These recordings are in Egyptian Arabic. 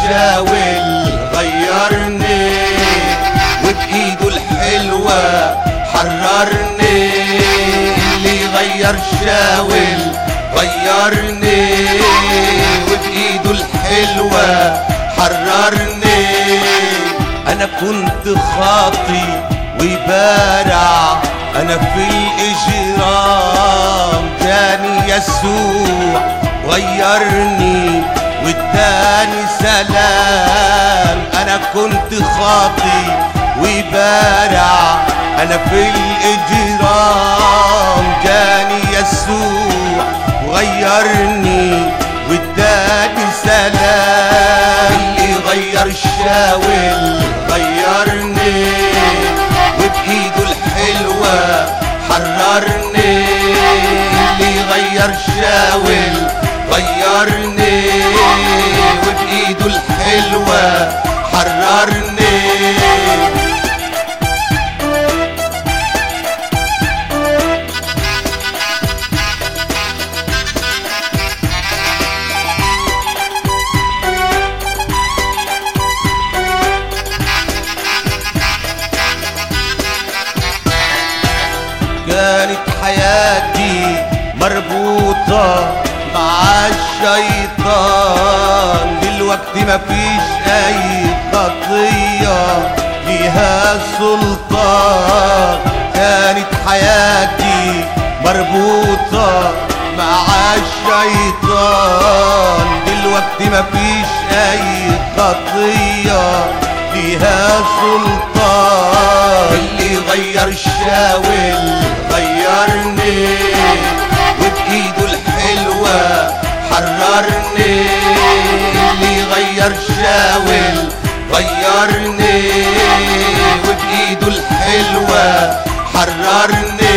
الشاول غيرني وبإيده الحلوة حررني اللي غير شاول غيرني وبإيده الحلوة حررني أنا كنت خاطي وبارع أنا في الإجرام جاني يسوع غيرني واداني سلام أنا كنت خاطي وبارع أنا في الإجرام جاني يسوع وغيرني واداني سلام اللي غير شاول غيرني وبإيده الحلوة حررني اللي غير شاول غيرني وبإيده الحلوة حررني كانت حياتي مربوطة مع الشيطان دلوقتي مفيش أي خطية ليها سلطان كانت حياتي مربوطة مع الشيطان دلوقتي مفيش أي خطية ليها سلطان اللي غير شاول غيرني وبإيده الحلوة حررني اللي غير شاول غيرني وبإيده الحلوة حررني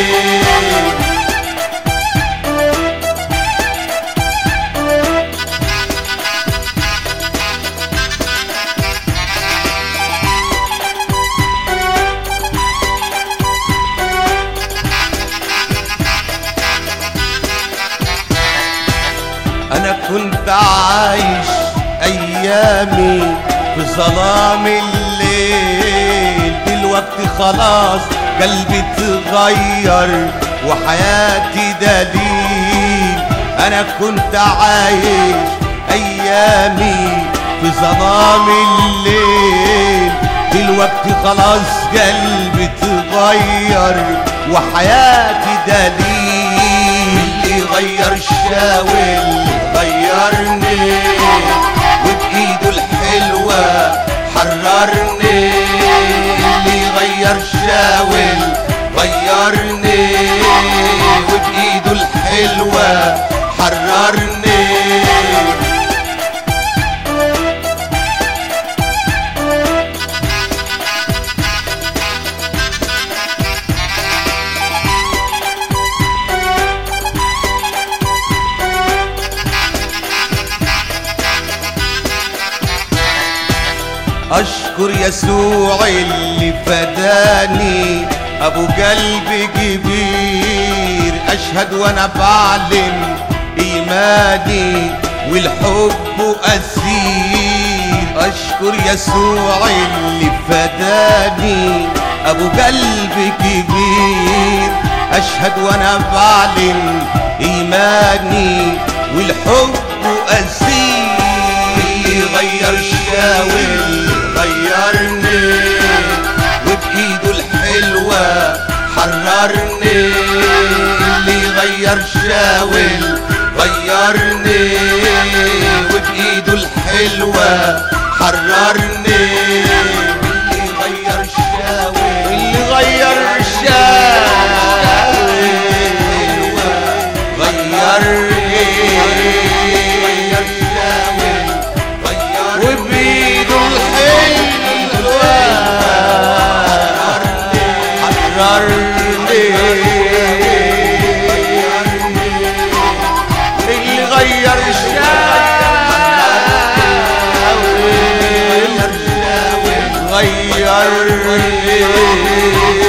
انا كنت عايش ايامي في ظلام الليل دلوقتي خلاص قلبي اتغير وحياتي دليل انا كنت عايش ايامي في ظلام الليل دلوقتي خلاص قلبي اتغير وحياتي دليل اللي غير شاول غيرني وبإيده الحلوة حررني اللي غير شاول غيرني وبإيده الحلوة حررني أشكر يسوع اللي فداني أبو قلب كبير أشهد وأنا بعلن إيماني والحب أسير أشكر يسوع اللي فداني أبو قلب كبير أشهد وأنا بعلن إيماني والحب أسير اللي غير شاول غيرني وبإيده الحلوة حررني اللي غير شاول غيرني وبإيده الحلوة حررني اللي غير شاول اللي غير شاول غيرني غير شاول غيرني وبإيده الحلوة حررني اللي غير شاول غيرني